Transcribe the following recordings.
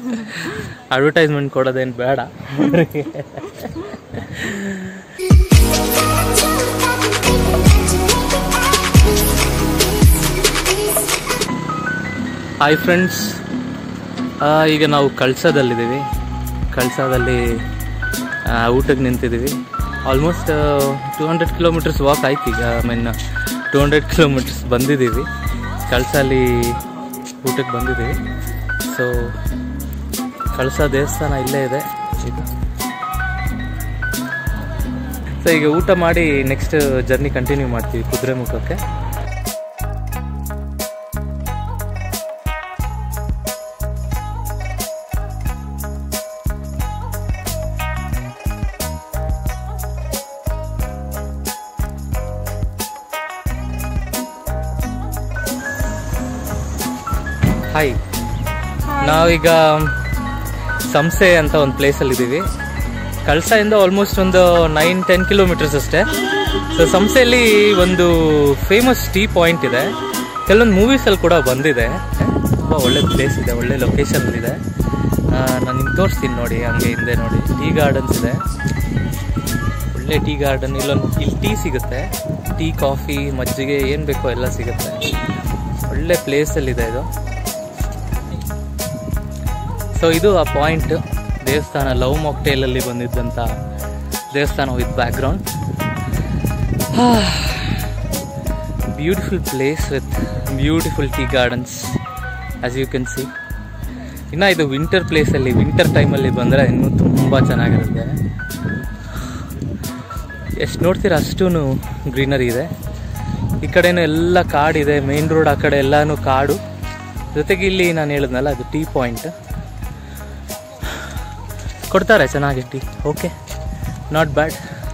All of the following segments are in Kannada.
ಅಡ್ವರ್ಟೈಸ್ಮೆಂಟ್ ಕೊಡೋದೇನು ಬೇಡ ಹಾಯ್ ಫ್ರೆಂಡ್ಸ್ ಈಗ ನಾವು ಕಳ್ಸದಲ್ಲಿದ್ದೀವಿ ಕಳ್ಸದಲ್ಲಿ ಆ, ಊಟಕ್ಕೆ ನಿಂತಿದ್ದೀವಿ almost two hundred kilometres walk ಆಯ್ತು ಈಗ I mean two hundred kilometres ಬಂದಿದ್ದೀವಿ ಕಳ್ಸಲ್ಲಿ ಊಟಕ್ಕೆ ಬಂದಿದ್ದೀವಿ ಸೊ ಕಳಸ ದೇವಸ್ಥಾನ ಇಲ್ಲೇ ಇದೆ ಇದು ಸೊ ಈಗ ಊಟ ಮಾಡಿ ನೆಕ್ಸ್ಟ್ ಜರ್ನಿ ಕಂಟಿನ್ಯೂ ಮಾಡ್ತೀವಿ ಕುದುರೆಮುಖಕ್ಕೆ ಹಾಯ್ ನಾವೀಗ ಸಂಸೆ ಅಂತ ಒಂದು ಪ್ಲೇಸಲ್ಲಿ ಇದ್ದೀವಿ ಕಳಸದಿಂದ ಆಲ್ಮೋಸ್ಟ್ ಒಂದು ನೈನ್ ಟೆನ್ ಕಿಲೋಮೀಟರ್ಸ್ ಅಷ್ಟೇ ಸೊ ಸಂಸೆಯಲ್ಲಿ ಒಂದು ಫೇಮಸ್ ಟೀ ಪಾಯಿಂಟ್ ಇದೆ ಕೆಲವೊಂದು ಮೂವೀಸಲ್ಲಿ ಕೂಡ ಬಂದಿದೆ ತುಂಬ ಒಳ್ಳೆ ಪ್ಲೇಸ್ ಇದೆ ಒಳ್ಳೆ ಲೊಕೇಶನ್ ಇದೆ ನಾನು ನಿಮ್ಗೆ ತೋರಿಸ್ತೀನಿ ನೋಡಿ ಹಂಗೆ ಹಿಂದೆ ನೋಡಿ ಟೀ ಗಾರ್ಡನ್ಸ್ ಇದೆ ಒಳ್ಳೆ ಟೀ ಗಾರ್ಡನ್ ಇಲ್ಲೊಂದು ಇಲ್ಲಿ ಟೀ ಸಿಗುತ್ತೆ ಟೀ ಕಾಫಿ ಮಜ್ಜಿಗೆ ಏನು ಬೇಕೋ ಎಲ್ಲ ಸಿಗುತ್ತೆ ಒಳ್ಳೆ ಪ್ಲೇಸಲ್ಲಿದೆ ಇದು ಸೊ ಇದು ಆ ಪಾಯಿಂಟ್ ದೇವಸ್ಥಾನ ಲವ್ ಮಾಕ್ಟೇಲಲ್ಲಿ ಬಂದಿದ್ದಂಥ ದೇವಸ್ಥಾನ with background beautiful place with beautiful tea gardens as you can see ಇನ್ನು ಇದು ವಿಂಟರ್ ಪ್ಲೇಸಲ್ಲಿ ವಿಂಟರ್ ಟೈಮಲ್ಲಿ ಬಂದರೆ ಇನ್ನೂ ತುಂಬ ಚೆನ್ನಾಗಿರುತ್ತೆ ಎಷ್ಟು ನೋಡ್ತೀರಾ ಅಷ್ಟೂ ಗ್ರೀನರಿ ಇದೆ ಈ ಕಡೆನೂ ಎಲ್ಲ ಕಾಡಿದೆ ಮೇನ್ ರೋಡ್ ಆ ಕಡೆ ಎಲ್ಲಾನು ಕಾಡು ಜೊತೆಗೆ ಇಲ್ಲಿ ನಾನು ಹೇಳಿದ್ನಲ್ಲ ಅದು ಟೀ ಪಾಯಿಂಟ್ ಕೊಡ್ತಾರೆ ಚೆನ್ನಾಗಿ ಟೀ ಓಕೆ ನಾಟ್ ಬ್ಯಾಡ್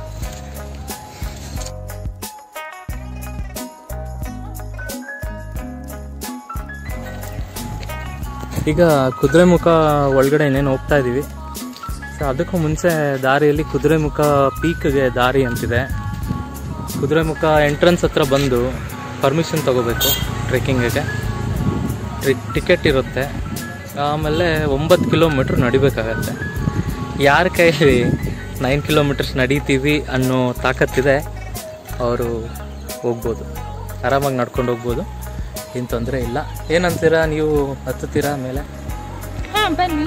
ಈಗ ಕುದುರೆಮುಖ ಒಳಗಡೆ ಇನ್ನೇನು ಹೋಗ್ತಾ ಇದ್ದೀವಿ ಸೊ ಅದಕ್ಕೂ ಮುಂಚೆ ದಾರಿಯಲ್ಲಿ ಕುದುರೆಮುಖ ಪೀಕ್ಗೆ ದಾರಿ ಅಂತಿದೆ ಕುದುರೆಮುಖ ಎಂಟ್ರೆನ್ಸ್ ಹತ್ರ ಬಂದು ಪರ್ಮಿಷನ್ ತಗೋಬೇಕು ಟ್ರೆಕ್ಕಿಂಗಿಗೆ ಟಿಕೆಟ್ ಇರುತ್ತೆ ಆಮೇಲೆ ಒಂಬತ್ತು ಕಿಲೋಮೀಟ್ರ್ ನಡಿಬೇಕಾಗತ್ತೆ ಯಾರ ಕೈಯಲ್ಲಿ ನೈನ್ ಕಿಲೋಮೀಟರ್ಸ್ ನಡೀತೀವಿ ಅನ್ನೋ ತಾಕತ್ತಿದೆ ಅವರು ಹೋಗ್ಬೋದು ಆರಾಮಾಗಿ ನಡ್ಕೊಂಡು ಹೋಗ್ಬೋದು ಏನು ತೊಂದರೆ ಇಲ್ಲ ಏನಂತೀರಾ ನೀವು ಹತ್ತುತ್ತೀರಾ ಮೇಲೆ ಹಾ ಬನ್ನಿ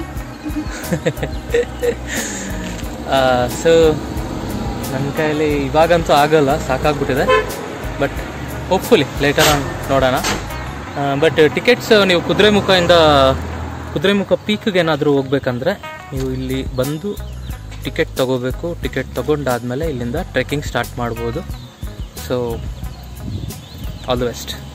ಸೊ ನನ್ನ ಕೈಯಲ್ಲಿ ಇವಾಗಂತೂ ಆಗಲ್ಲ ಸಾಕಾಗ್ಬಿಟ್ಟಿದೆ ಬಟ್ ಹೋಪ್ಫುಲಿ ಲೇಟರ್ ಆನ್ ನೋಡೋಣ ಬಟ್ ಟಿಕೆಟ್ಸ್ ನೀವು ಕುದುರೆಮುಖದಿಂದ ಕುದುರೆಮುಖ ಪೀಕ್ಗೆ ಏನಾದರೂ ಹೋಗ್ಬೇಕಂದ್ರೆ ನೀವು ಇಲ್ಲಿ ಬಂದು ಟಿಕೆಟ್ ತೊಗೋಬೇಕು ಟಿಕೆಟ್ ತೊಗೊಂಡಾದ್ಮೇಲೆ ಇಲ್ಲಿಂದ ಟ್ರೆಕ್ಕಿಂಗ್ ಸ್ಟಾರ್ಟ್ ಮಾಡ್ಬೋದು ಸೊ ಆಲ್ ದ ಬೆಸ್ಟ್